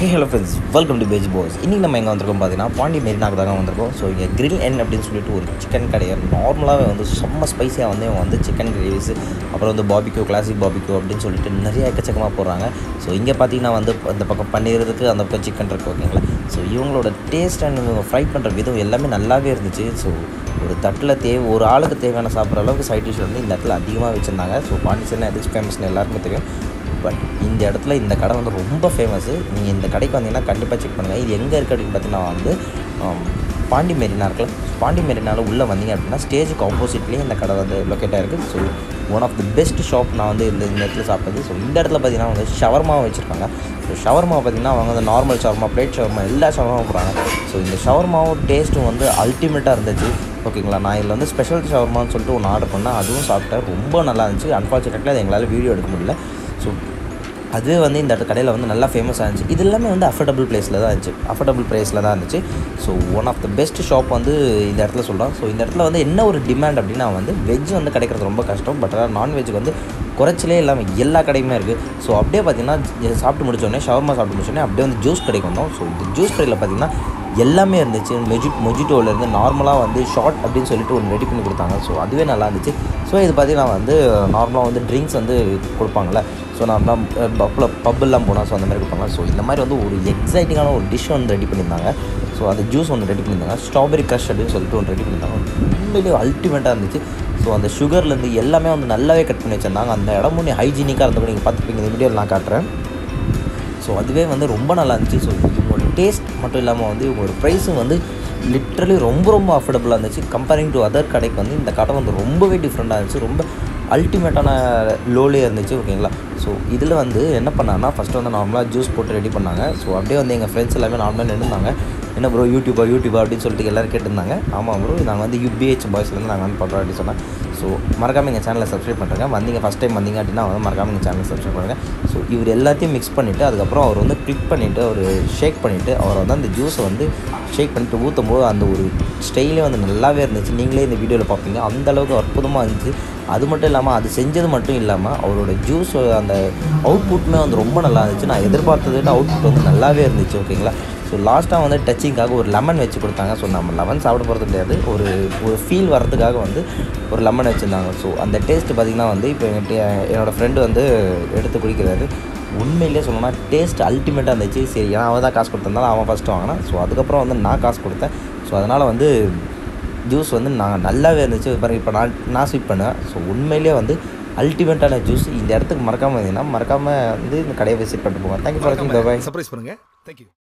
hey hello friends welcome to page pass இன்றைக்கி நம்ம எங்கே வந்திருக்கோம் பார்த்தீங்கன்னா பாண்டி மெரினாக்கு தாங்க வந்திருக்கோம் ஸோ இங்கே கிரில் என் அப்படின்னு சொல்லிட்டு ஒரு சிக்கன் கடையை நார்மலாகவே வந்து செம்ம ஸ்பைஸியாக வந்து இவங்க வந்து சிக்கன் கிரேவிஸ் அப்புறம் வந்து பாபிக்யூ கிளாசிக் பாபிக்யூ அப்படின்னு சொல்லிட்டு நிறைய எக்கச்சக்கமாக போடுறாங்க ஸோ இங்கே பார்த்தீங்கன்னா வந்து இந்த பக்கம் பன்னீருக்கு அந்த பக்கம் சிக்கன் இருக்குது ஓகேங்களா ஸோ இவங்களோட டேஸ்ட் அண்ட் இவங்க ஃப்ரை பண்ணுற விதம் எல்லாமே நல்லாவே இருந்துச்சு ஸோ ஒரு தட்டில் தேவை ஒரு ஆளுக்கு தேவையான சாப்பிட்ற அளவுக்கு சைட் டிஷ் வந்து இந்த இடத்துல அதிகமாக வச்சுருந்தாங்க ஸோ பாண்டிச்சேரி எதுக்கு ஃபேமஸ்னு எல்லாருக்குமே தெரியும் பட் இந்த இடத்துல இந்த கடை வந்து ரொம்ப ஃபேமஸ்ஸு நீங்கள் இந்த கடைக்கு வந்தீங்கன்னா கண்டிப்பாக செக் பண்ணுங்கள் இது எங்கே இருக்குது அப்படின்னு பார்த்தீங்கன்னா வந்து ஆம், பாண்டி மெரினா இருக்குல்ல பாண்டி மெரினாவில் உள்ளே வந்தீங்க அப்படின்னா ஸ்டேஜுக்கு ஆப்போசிட்லேயே இந்த கடை வந்து லொக்கேட் ஆகிருக்கு so one of the best shop நான் வந்து இந்த இந்த இடத்துல சாப்பிட்டது ஸோ இந்த இடத்துல பார்த்தீங்கன்னா வந்து ஷவர்மாவும் வச்சுருக்காங்க ஸோ ஷவர்மா பார்த்தீங்கன்னா அவங்க வந்து நார்மல் ஷவர்மா பிளேட் ஷவர்மா எல்லா ஷவர்மாவும் போடுறாங்க ஸோ இந்த ஷவர்மாவும் டேஸ்ட்டும் வந்து அல்டிமேட்டாக இருந்துச்சு ஓகேங்களா நான் இதில் வந்து ஸ்பெஷல் ஷவர்மான்னு சொல்லிட்டு ஒன்று ஆர்டர் பண்ணேன் அதுவும் சாப்பிட்டேன் ரொம்ப நல்லா இருந்துச்சு அன்ஃபார்ச்சுனேட்லி அது எங்களால் வீடியோ எடுக்க முடியல ஸோ அது வந்து இந்த இடத்து கடையில் வந்து நல்லா ஃபேமஸாக இருந்துச்சு இது எல்லாமே வந்து அஃபோர்டபுள் ப்ரைஸில் தான் இருந்துச்சு அஃபோர்டபுள் ப்ரைஸில் தான் இருந்துச்சு so one of the best shop வந்து இந்த இடத்துல சொல்கிறோம் ஸோ இந்த இடத்துல வந்து என்ன ஒரு டிமாண்ட் அப்படின்னா வந்து வெஜ் வந்து கிடைக்கிறது ரொம்ப கஷ்டம் பட் ஆனால் நான்வெஜ் வந்து குறைச்சலே இல்லாமல் எல்லா கடையுமே இருக்குது ஸோ அப்படியே பார்த்தீங்கன்னா இது சாப்பிட்டு முடிச்சோடனே ஷவர்மா சாப்பிட்டு முடிச்சோடனே அப்படியே வந்து ஜூஸ் கடைக்கு வந்தோம் ஸோ இந்த ஜூஸ் கடையில் பார்த்தீங்கன்னா எல்லாமே இருந்துச்சு மெஜி மொஜிட்டோலேருந்து நார்மலாக வந்து ஷார்ட் அப்படின்னு சொல்லிட்டு ஒன்று ரெடி பண்ணி கொடுத்தாங்க ஸோ அதுவே நல்லா இருந்துச்சு ஸோ இது பார்த்தீங்கன்னா வந்து நார்மலாக வந்து ட்ரிங்க்ஸ் வந்து கொடுப்பாங்கள்ல ஸோ நார்மலாக பப்பில் பப்பெல்லாம் போனால் ஸோ அந்த மாதிரி கொடுப்பாங்க ஸோ இந்த மாதிரி வந்து ஒரு எக்ஸைட்டிங்கான ஒரு டிஷ் வந்து ரெடி பண்ணியிருந்தாங்க ஸோ அந்த ஜூஸ் ஒன்று ரெடி பண்ணியிருந்தாங்க ஸ்ட்ராபெரி க்ரஷ் அப்படின்னு சொல்லிட்டு ஒன்று ரெடி பண்ணியிருந்தாங்க உண்மையிலேயே அல்டிமேட்டாக இருந்துச்சு ஸோ அந்த சுகர்லேருந்து எல்லாமே வந்து நல்லாவே கட் பண்ணி வச்சுருந்தாங்க அந்த இடமும் நீ ஹைஜீனிக்காக இருந்தப்போ நீங்கள் பார்த்துப்பீங்க இந்த வீடியோவில் நான் காட்டுறேன் ஸோ அதுவே வந்து ரொம்ப நல்லா இருந்துச்சு ஸோ இவங்களோட டேஸ்ட் மட்டும் இல்லாமல் வந்து இவங்களோட ப்ரைஸும் வந்து லிட்ரலி ரொம்ப ரொம்ப அஃபோர்டபுளாக இருந்துச்சு கம்பேரிங் டு அதர் கடைக்கு வந்து இந்த கடை வந்து ரொம்பவே டிஃப்ரெண்ட்டாக இருந்துச்சு ரொம்ப அல்டிமேட்டான லோலே இருந்துச்சு ஓகேங்களா ஸோ இதில் வந்து என்ன பண்ணாங்கன்னா ஃபஸ்ட்டு வந்து நார்மலாக ஜூஸ் போட்டு ரெடி பண்ணாங்க ஸோ அப்படியே வந்து எங்கள் ஃப்ரெண்ட்ஸ் எல்லாமே நார்மலாக நின்றுந்தாங்க என்ன ப்ரோ யூடியூபா யூடியூபா அப்படின்னு சொல்லிட்டு எல்லோரும் கேட்டிருந்தாங்க ஆமாம் ப்ரோ நாங்கள் வந்து யூபிஹெச் பாய்ஸ்லேருந்து நாங்கள் வந்து பண்ணுறோம் அப்படின்னு சொன்னேன் ஸோ மறக்காமல் எங்கள் சேனலை சப்ஸ்கிரைப் பண்ணுறேங்க வந்தீங்க ஃபஸ்ட் டைம் வந்தீங்க அப்படின்னா வந்து மறக்காமல் எங்கள் சேனலை சப்ஸ்கிரைப் பண்ணுங்கள் ஸோ இவர் எல்லாத்தையும் மிக்ஸ் பண்ணிவிட்டு அதுக்கப்புறம் அவர் வந்து க்ளிக் பண்ணிவிட்டு அவர் ஷேக் பண்ணிவிட்டு அவர் வந்து அந்த ஜூஸை வந்து ஷேக் பண்ணிட்டு ஊற்றும் போது அந்த ஒரு ஸ்டைலே வந்து நல்லாவே இருந்துச்சு நீங்களே இந்த வீடியோவில் பார்ப்பீங்க அந்த அளவுக்கு அற்புதமாக இருந்துச்சு அது மட்டும் இல்லாமல் அது செஞ்சது மட்டும் இல்லாமல் அவரோட ஜூஸ் அந்த அவுட்புட்டுமே வந்து ரொம்ப நல்லா இருந்துச்சு நான் எதிர்பார்த்ததை விட அவுட்புட் வந்து நல்லாவே இருந்துச்சு ஓகேங்களா ஸோ லாஸ்ட்டாக வந்து டச்சிங்காக ஒரு லெமன் வச்சு கொடுத்தாங்க ஸோ நம்ம லெமன் சாப்பிட போகிறது கிடையாது ஒரு ஒரு ஃபீல் வரதுக்காக வந்து ஒரு லெமன் வச்சுருந்தாங்க ஸோ அந்த டேஸ்ட் பார்த்திங்கன்னா வந்து இப்போ என்கிட்ட என்னோடய ஃப்ரெண்டு வந்து எடுத்து குடிக்கிறாரு உண்மையிலே சொல்லணும்னா டேஸ்ட் அல்டிமேட்டாக இருந்துச்சு சரி ஏன்னா அவன் தான் காசு கொடுத்ததுனால அவன் ஃபஸ்ட்டு வாங்கினான் ஸோ அதுக்கப்புறம் வந்து நான் காசு கொடுத்தேன் ஸோ அதனால் வந்து ஜூஸ் வந்து நான் நல்லாவே இருந்துச்சு பாருங்க இப்போ நான் நான் ஸ்வீட் பண்ணுவேன் ஸோ உண்மையிலேயே வந்து அல்டிமேட்டான ஜூஸ் இந்த இடத்துக்கு மறக்காமல் இருந்தீங்கன்னா மறக்காமல் வந்து இந்த கடையை விசிட் பண்ணிட்டு போங்க தேங்க்யூ ஃபார் வாட்சிங் பாய் சர்ப்ரைஸ் பண்ணுங்க தேங்க்யூ